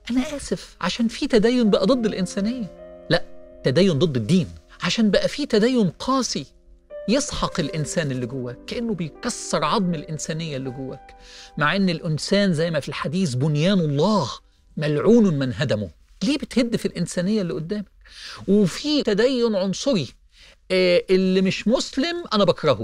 انا اسف عشان في تدين بقى ضد الانسانيه لا تدين ضد الدين عشان بقى في تدين قاسي يسحق الانسان اللي جواك كانه بيكسر عظم الانسانيه اللي جواك مع ان الانسان زي ما في الحديث بنيان الله ملعون من هدمه ليه بتهد في الانسانيه اللي قدامك وفي تدين عنصري آه، اللي مش مسلم انا بكرهه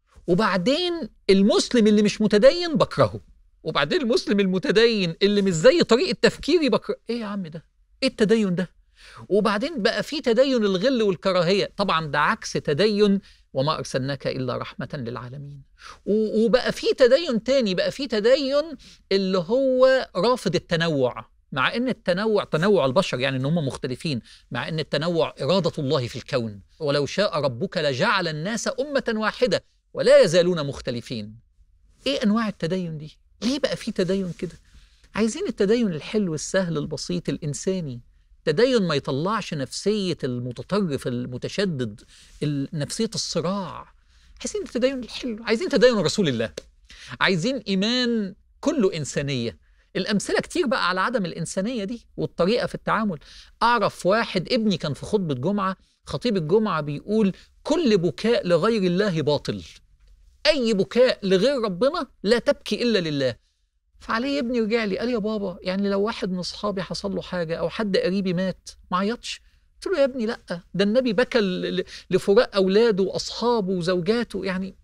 وبعدين المسلم اللي مش متدين بكرهه وبعدين المسلم المتدين اللي مش زي طريقه تفكيري بكره ايه يا عم ده ايه التدين ده وبعدين بقى في تدين الغل والكراهيه طبعا ده عكس تدين وما ارسلناك الا رحمه للعالمين و- وبقى في تدين تاني بقى في تدين اللي هو رافض التنوع مع ان التنوع تنوع البشر يعني ان هم مختلفين مع ان التنوع اراده الله في الكون ولو شاء ربك لجعل الناس امه واحده ولا يزالون مختلفين ايه انواع التدين دي ليه بقى في تدين كده عايزين التدين الحلو السهل البسيط الانساني تدين ما يطلعش نفسيه المتطرف المتشدد ال- نفسيه الصراع عايزين التدين الحلو عايزين تدين رسول الله عايزين ايمان كله انسانيه الامثله كتير بقى على عدم الانسانيه دي والطريقه في التعامل اعرف واحد ابني كان في خطبه جمعه خطيب الجمعه بيقول كل بكاء لغير الله باطل اي بكاء لغير ربنا لا تبكي الا لله فعليه ابني رجع لي قال يا بابا يعني لو واحد من اصحابي حصل له حاجه او حد قريبي مات ما عيطش قلت له يا ابني لا ده النبي بكى ل- ل- لفراق اولاده واصحابه وزوجاته يعني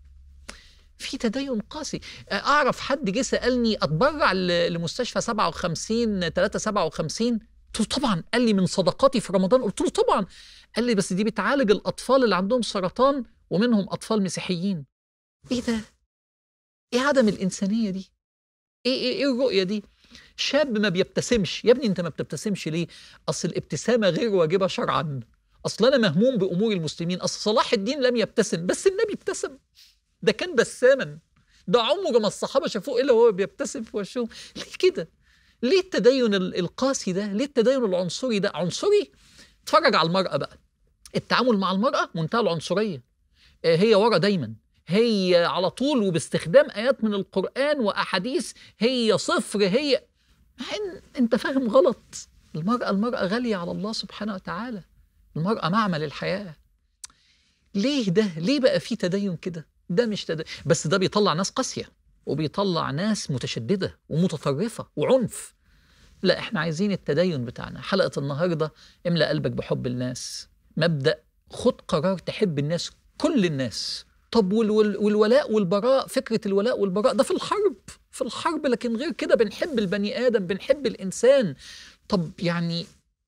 في تدين قاسي اعرف حد جه سالني اتبرع ل- لمستشفى 57 357 قلت له طبعا قال لي من صدقاتي في رمضان قلت له طبعا قال لي بس دي بتعالج الاطفال اللي عندهم سرطان ومنهم اطفال مسيحيين ايه ده ايه عدم الانسانيه دي ايه ايه ايه الرؤيه دي شاب ما بيبتسمش يا ابني انت ما بتبتسمش ليه اصل الابتسامه غير واجبه شرعا اصل انا مهموم بامور المسلمين اصل صلاح الدين لم يبتسم بس النبي ابتسم ده كان بساما ده عمره ما الصحابه شافوه الا وهو بيبتسم في وشهم ليه كده ليه التدين ال- القاسي ده ليه التدين العنصري ده عنصري اتفرج على المراه بقى التعامل مع المراه منتهى العنصريه آه، هي ورا دايما هي على طول وباستخدام ايات من القران واحاديث هي صفر هي مع ان انت فاهم غلط المراه المراه غاليه على الله سبحانه وتعالى المراه معمل الحياه ليه ده ليه بقى في تدين كده ده مش تدين بس ده بيطلع ناس قاسيه وبيطلع ناس متشدده ومتطرفه وعنف لا احنا عايزين التدين بتاعنا حلقه النهارده املا قلبك بحب الناس مبدا خد قرار تحب الناس كل الناس طب وال وال والولاء والبراء فكره الولاء والبراء ده في الحرب في الحرب لكن غير كده بنحب البني ادم بنحب الانسان طب يعني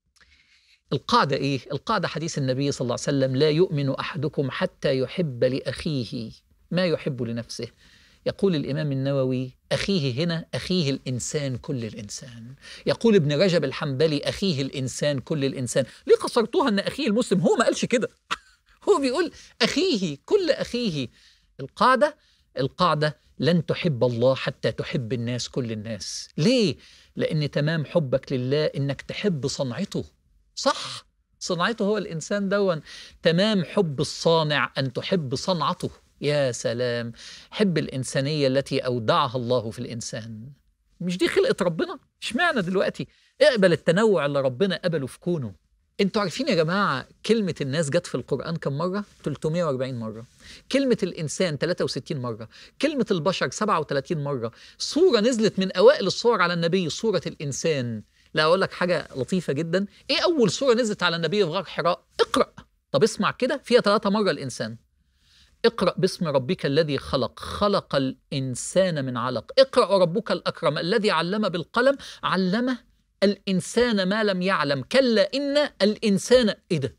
القاعده ايه القاعده حديث النبي صلى الله عليه وسلم لا يؤمن احدكم حتى يحب لاخيه ما يحب لنفسه يقول الامام النووي اخيه هنا اخيه الانسان كل الانسان يقول ابن رجب الحنبلي اخيه الانسان كل الانسان ليه قصرتوها ان اخيه المسلم هو ما قالش كده هو بيقول اخيه كل اخيه القاعده القاعده لن تحب الله حتى تحب الناس كل الناس ليه لان تمام حبك لله انك تحب صنعته صح صنعته هو الانسان دون تمام حب الصانع ان تحب صنعته يا سلام حب الانسانيه التي اودعها الله في الانسان مش دي خلقه ربنا اشمعنى دلوقتي اقبل التنوع اللي ربنا قبله في كونه انتوا عارفين يا جماعه كلمه الناس جت في القران كم مره 340 مره كلمه الانسان 63 مره كلمه البشر 37 مره صوره نزلت من اوائل الصور على النبي صوره الانسان لا اقول لك حاجه لطيفه جدا ايه اول صوره نزلت على النبي في غار حراء اقرا طب اسمع كده فيها ثلاثة مره الانسان اقرا باسم ربك الذي خلق خلق الانسان من علق اقرا وربك الاكرم الذي علم بالقلم علمه الانسان ما لم يعلم كلا ان الانسان ايه ده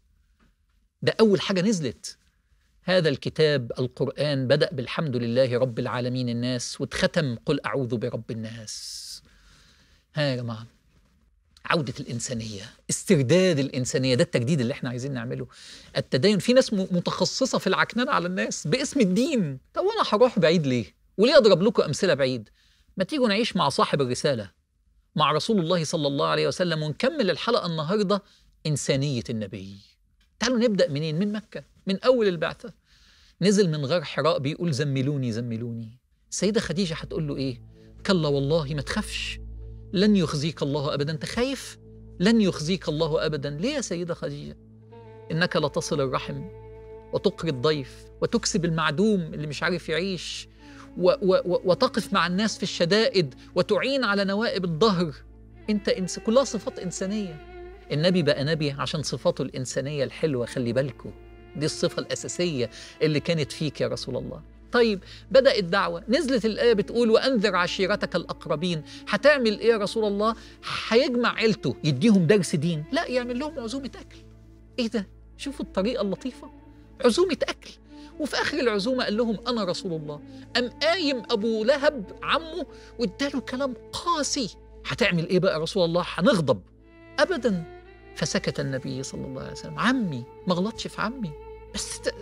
ده اول حاجه نزلت هذا الكتاب القران بدا بالحمد لله رب العالمين الناس واتختم قل اعوذ برب الناس ها يا جماعه عودة الإنسانية استرداد الإنسانية ده التجديد اللي احنا عايزين نعمله التدين في ناس م- متخصصة في العكننة على الناس باسم الدين طب وأنا هروح بعيد ليه وليه أضرب لكم أمثلة بعيد ما تيجوا نعيش مع صاحب الرسالة مع رسول الله صلى الله عليه وسلم ونكمل الحلقة النهاردة إنسانية النبي تعالوا نبدأ منين من مكة من أول البعثة نزل من غار حراء بيقول زملوني زملوني السيدة خديجة هتقول له إيه كلا والله ما تخافش لن يخزيك الله ابدا انت خايف لن يخزيك الله ابدا ليه يا سيده خديجه انك لتصل الرحم وتقري الضيف وتكسب المعدوم اللي مش عارف يعيش و و و وتقف مع الناس في الشدائد وتعين على نوائب الظهر انت إنس... كلها صفات انسانيه النبي بقى نبي عشان صفاته الانسانيه الحلوه خلي بالكم دي الصفه الاساسيه اللي كانت فيك يا رسول الله طيب بدأ الدعوة نزلت الآية بتقول وأنذر عشيرتك الأقربين هتعمل إيه يا رسول الله هيجمع عيلته يديهم درس دين لا يعمل لهم عزومة أكل إيه ده شوفوا الطريقة اللطيفة عزومة أكل وفي آخر العزومة قال لهم أنا رسول الله أم قايم أبو لهب عمه واداله كلام قاسي هتعمل إيه بقى يا رسول الله هنغضب أبدا فسكت النبي صلى الله عليه وسلم عمي ما غلطش في عمي بس ت...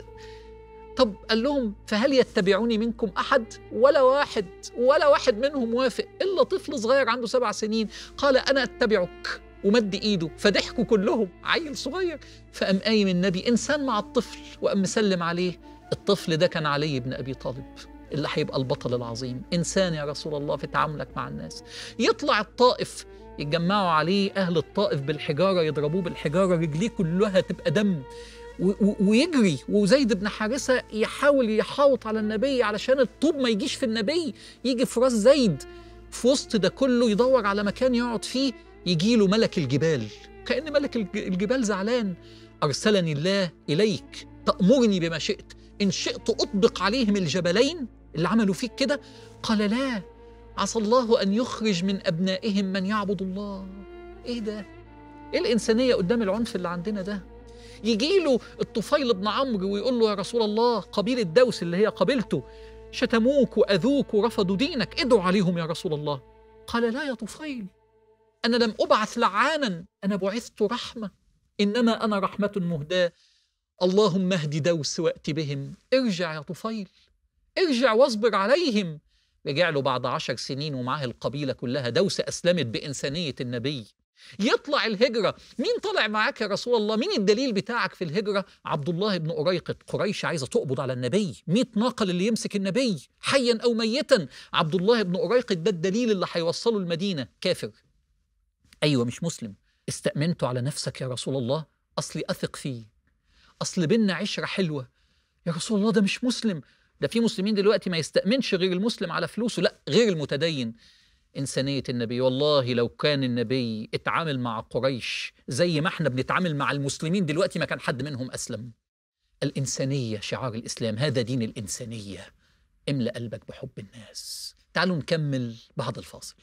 طب قال لهم فهل يتبعوني منكم أحد ولا واحد ولا واحد منهم وافق إلا طفل صغير عنده سبع سنين قال أنا أتبعك ومد إيده فضحكوا كلهم عيل صغير فقام قايم النبي إنسان مع الطفل وقام مسلم عليه الطفل ده كان علي بن أبي طالب اللي هيبقى البطل العظيم إنسان يا رسول الله في تعاملك مع الناس يطلع الطائف يتجمعوا عليه أهل الطائف بالحجارة يضربوه بالحجارة رجليه كلها تبقى دم ويجري وزيد بن حارثة يحاول يحاوط على النبي علشان الطوب ما يجيش في النبي يجي في راس زيد في وسط ده كله يدور على مكان يقعد فيه يجي له ملك الجبال كأن ملك الجبال زعلان أرسلني الله إليك تأمرني بما شئت إن شئت أطبق عليهم الجبلين اللي عملوا فيك كده قال لا عسى الله أن يخرج من أبنائهم من يعبد الله إيه ده؟ إيه الإنسانية قدام العنف اللي عندنا ده؟ يجي له الطفيل بن عمرو ويقول له يا رسول الله قبيلة دوس اللي هي قبيلته شتموك وأذوك ورفضوا دينك ادعوا عليهم يا رسول الله قال لا يا طفيل أنا لم أبعث لعانا أنا بعثت رحمة إنما أنا رحمة مهداة اللهم اهد دوس وأت بهم ارجع يا طفيل ارجع واصبر عليهم رجع له بعد عشر سنين ومعاه القبيلة كلها دوس أسلمت بإنسانية النبي يطلع الهجرة مين طلع معاك يا رسول الله مين الدليل بتاعك في الهجرة عبد الله بن أريقط قريش عايزة تقبض على النبي مئة ناقل اللي يمسك النبي حيا أو ميتا عبد الله بن أريقط ده الدليل اللي هيوصله المدينة كافر أيوة مش مسلم استأمنت على نفسك يا رسول الله أصلي أثق فيه أصل بينا عشرة حلوة يا رسول الله ده مش مسلم ده في مسلمين دلوقتي ما يستأمنش غير المسلم على فلوسه لا غير المتدين إنسانية النبي والله لو كان النبي اتعامل مع قريش زي ما احنا بنتعامل مع المسلمين دلوقتي ما كان حد منهم أسلم الإنسانية شعار الإسلام هذا دين الإنسانية املأ قلبك بحب الناس تعالوا نكمل بعد الفاصل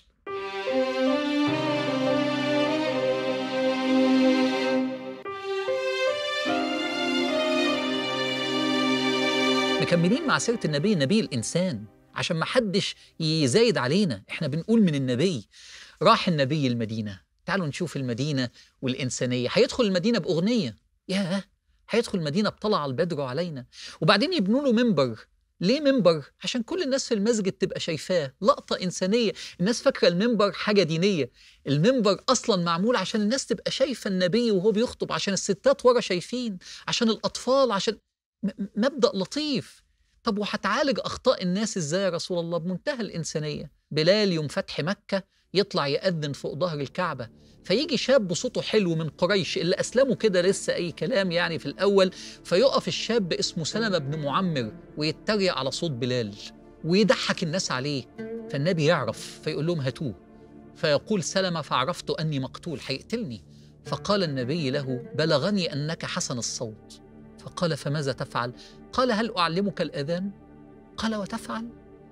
مكملين مع سيرة النبي نبي الإنسان عشان ما حدش يزايد علينا احنا بنقول من النبي راح النبي المدينة تعالوا نشوف المدينة والإنسانية هيدخل المدينة بأغنية ياه هيدخل المدينة بطلع البدر علينا وبعدين يبنوا له منبر ليه منبر؟ عشان كل الناس في المسجد تبقى شايفاه لقطة إنسانية الناس فاكرة المنبر حاجة دينية المنبر أصلا معمول عشان الناس تبقى شايفة النبي وهو بيخطب عشان الستات ورا شايفين عشان الأطفال عشان مبدأ لطيف طب وهتعالج أخطاء الناس إزاي يا رسول الله بمنتهى الإنسانية بلال يوم فتح مكة يطلع يأذن فوق ظهر الكعبة فيجي شاب بصوته حلو من قريش اللي أسلموا كده لسه أي كلام يعني في الأول فيقف الشاب اسمه سلمة بن معمر ويتريق على صوت بلال ويضحك الناس عليه فالنبي يعرف فيقول لهم هاتوه فيقول سلمة فعرفت أني مقتول هيقتلني فقال النبي له بلغني أنك حسن الصوت فقال فماذا تفعل قال هل أعلمك الأذان قال وتفعل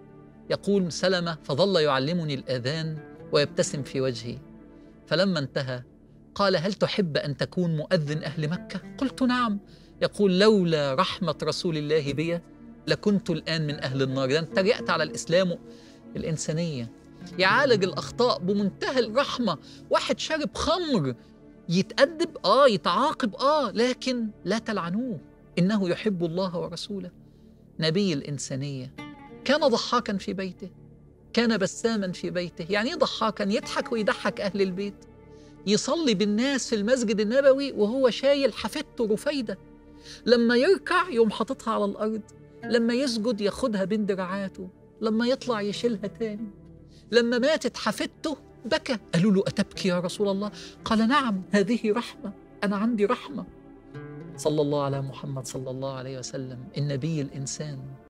يقول سلمة فظل يعلمني الأذان ويبتسم في وجهي فلما انتهى قال هل تحب أن تكون مؤذن أهل مكة قلت نعم يقول لولا رحمة رسول الله بي لكنت الآن من أهل النار ده انت رئت على الإسلام الإنسانية يعالج الأخطاء بمنتهى الرحمة واحد شارب خمر يتأدب آه يتعاقب آه لكن لا تلعنوه إنه يحب الله ورسوله نبي الإنسانية كان ضحاكا في بيته كان بساما في بيته يعني ايه ضحاكا يضحك ويضحك أهل البيت يصلي بالناس في المسجد النبوي وهو شايل حفيدته رفيدة لما يركع يقوم حاططها على الأرض لما يسجد ياخدها بين دراعاته لما يطلع يشيلها تاني لما ماتت حفيدته بكى قالوا له أتبكي يا رسول الله قال نعم هذه رحمة أنا عندي رحمة صلى الله على محمد صلى الله عليه وسلم النبي الإنسان